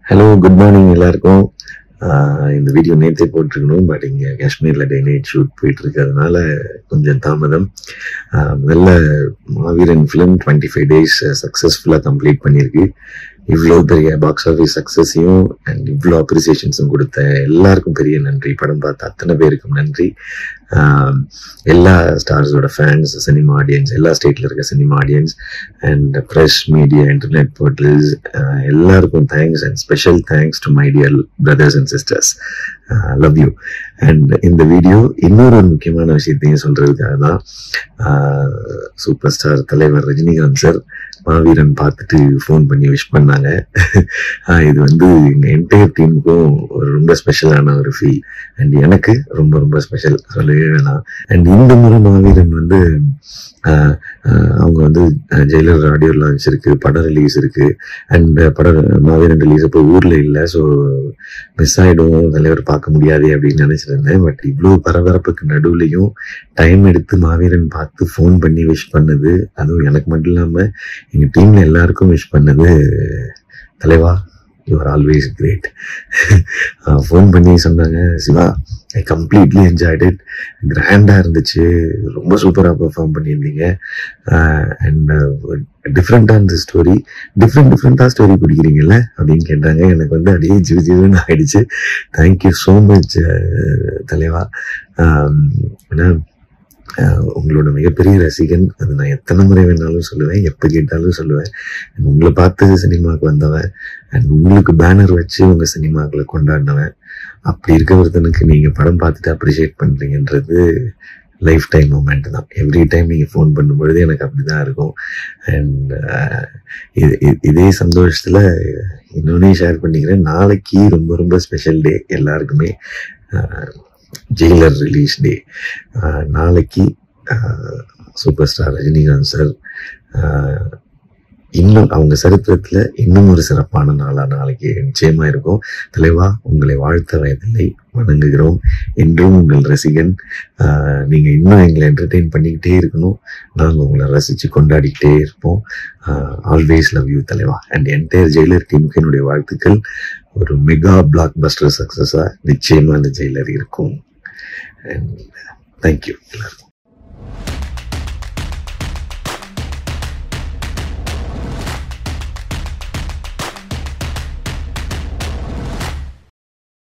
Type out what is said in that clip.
hello good morning எல்லாருக்கும் ஆஹ் இந்த video நேற்றே போட்டிருக்கணும் பட் இங்கே காஷ்மீரில் டே நைட் ஷூட் போயிட்டு இருக்கிறதுனால கொஞ்சம் தாமதம் ஆஹ் முதல்ல Maaveeran film twenty five days சக்ஸஸ்ஃபுல்லாக கம்ப்ளீட் பண்ணியிருக்கு இவ்வளோ பெரிய பாக்ஸ் ஆஃபீஸ் சக்ஸஸையும் அண்ட் இவ்வளோ அப்ரிசியேஷன்ஸும் கொடுத்த எல்லாருக்கும் பெரிய நன்றி படம் பார்த்த அத்தனை பேருக்கும் நன்றி ஆஹ் எல்லா ஸ்டார்ஸோட ஃபேன்ஸ் சினிமா ஆடியன்ஸ் எல்லா ஸ்டேட்ல இருக்க cinema audience and press media internet portals எல்லாருக்கும் thanks and special thanks to my dear brothers and sisters love you and இந்த வீடியோ இன்னொரு ஒரு முக்கியமான விஷயத்தையும் சொல்றதுக்காக தான் சூப்பர் ஸ்டார் தலைவர் ரஜினிகாந்த் சார் மாவீரன் பார்த்துட்டு ஃபோன் பண்ணி விஷ் பண்ணாங்க ஆஹ் இது வந்து எங்க என்டையர் டீமுக்கும் ஒரு ரொம்ப ஸ்பெஷலான ஒரு ஃபீல் அண்ட் எனக்கு ரொம்ப ரொம்ப ஸ்பெஷல் சொல்லவே வேணாம் அண்ட் இந்த முறை மாவீரன் வந்து ஆஹ் ஆஹ் அவங்க வந்து ஜெயிலர் ஆடியோ லான்ச் இருக்கு படம் ரிலீஸ் இருக்கு அண்ட் படம் மாவீரன் ரிலீஸ் அப்போ ஊர்ல இல்லை ஸோ மிஸ் ஆயிடும் தலைவர் பார்க்க முடியாது அப்படின்னு நினைச்சிருந்தேன் பட் இவ்வளோ பரபரப்புக்கு நடுவுலையும் டைம் எடுத்து மாவீரன் பார்த்து ஃபோன் பண்ணி விஷ் பண்ணது அதுவும் எனக்கு மட்டும் இல்லாம எங்க டீம்ல எல்லாருக்கும் விஷ் பண்ணது தலைவா யூஆர் ஆல்வேஸ் கிரேட் ஃபோன் பண்ணி சொன்னாங்க Siva I completely enjoyed it கிராண்டாக இருந்துச்சு ரொம்ப சூப்பராக பெர்ஃபார்ம் பண்ணியிருந்தீங்க அண்ட் டிஃப்ரெண்ட்டாக இருந்த ஸ்டோரி டிஃப்ரெண்ட் டிஃப்ரெண்ட்டாக ஸ்டோரி பிடிக்கிறீங்கல்ல அப்படின்னு கேட்டாங்க எனக்கு வந்து அப்படியே ஜிவ் ஜிவ்னு ஆயிடுச்சு தேங்க்யூ ஸோ மச் தலைவா ஆம், ஏன்னா ஆஹ் உங்களோட மிகப்பெரிய ரசிகன் அது நான் எத்தனை முறை வேணாலும் சொல்லுவேன் எப்போ கேட்டாலும் சொல்லுவேன் And உங்களை பார்த்து சினிமாவுக்கு வந்தவன் அண்ட் உங்களுக்கு பேனர் வச்சு உங்க சினிமாக்களை கொண்டாடினவன் அப்படி இருக்க ஒருத்தனுக்கு நீங்க படம் பார்த்துட்டு அப்ரிஷியேட் பண்றீங்கன்றது லைஃப் டைம் மூமெண்ட் தான் எவ்ரி டைம் நீங்க ஃபோன் பண்ணும்பொழுது எனக்கு அப்படிதான் இருக்கும் அண்ட் இதே சந்தோஷத்துல இன்னொன்னே ஷேர் பண்ணிக்கிறேன் நாளைக்கு ரொம்ப ரொம்ப ஸ்பெஷல் டே எல்லாருக்குமே ஜெயிலர் ரிலீஸ் டே நாளைக்கு சூப்பர் ஸ்டார் ரஜினிகாந்த் சார் இன்னும் அவங்க சரித்திரத்துல இன்னும் ஒரு சிறப்பான நாளா நாளைக்கு நிச்சயமா இருக்கும் தலைவா உங்களை வாழ்த்த வயதில்லை வணங்குகிறோம் என்றும் உங்கள் ரசிகன் ஆஹ் நீங்க இன்னும் எங்களை என்டர்டெயின் பண்ணிக்கிட்டே இருக்கணும் நாங்க உங்களை ரசிச்சு கொண்டாடிக்கிட்டே இருப்போம் ஆல்வேஸ் லவ் யூ தலைவா அண்ட் என்டையர் ஜெயிலர் டீமுக்கு என்னுடைய வாழ்த்துக்கள் ஒரு மெகா பிளாக் பஸ்டர் சக்சஸா நிச்சயமா அந்த ஜெயிலர் இருக்கும் அண்ட் தேங்க்யூ எல்லாருக்கும்